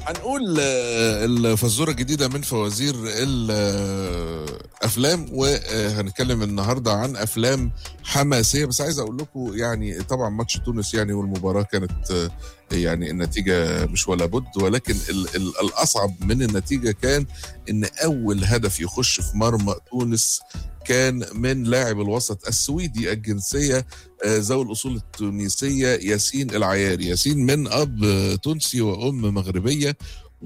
هنقول آه، الفزوره الجديده من فوازير الافلام وهنتكلم النهارده عن افلام حماسيه بس عايز اقول لكم يعني طبعا ماتش تونس يعني والمباراه كانت آه، يعني النتيجه مش ولا بد ولكن ال ال الاصعب من النتيجه كان ان اول هدف يخش في مرمى تونس كان من لاعب الوسط السويدي الجنسيه آه، ذوي الاصول التونسيه ياسين العياري ياسين من اب آه، تونسي وام مغربيه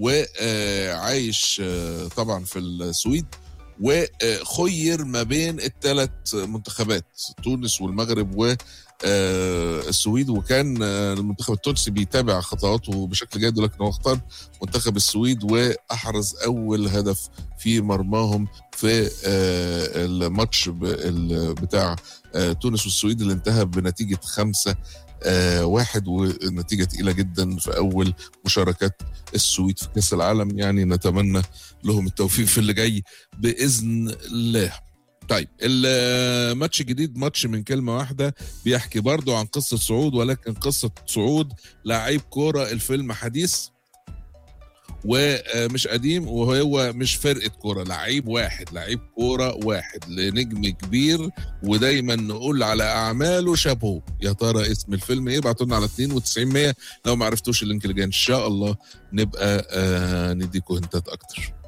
وعايش طبعا في السويد وخير ما بين الثلاث منتخبات تونس والمغرب و آه، السويد وكان آه، المنتخب التونسي بيتابع خطواته بشكل جيد ولكن هو اختار منتخب السويد واحرز اول هدف في مرماهم في آه، الماتش ب- ال- بتاع آه، تونس والسويد اللي انتهى بنتيجه خمسة آه، واحد ونتيجة تقيلة جدا في أول مشاركات السويد في كأس العالم يعني نتمنى لهم التوفيق في اللي جاي بإذن الله طيب الماتش الجديد ماتش من كلمة واحدة بيحكي برضو عن قصة صعود ولكن قصة صعود لعيب كورة الفيلم حديث ومش قديم وهو مش فرقة كورة لعيب واحد لعيب كورة واحد لنجم كبير ودايما نقول على أعماله شابو يا ترى اسم الفيلم ايه ابعتوا لنا على 92 100 لو ما عرفتوش اللينك اللي جاي ان شاء الله نبقى آه نديكوا هنتات اكتر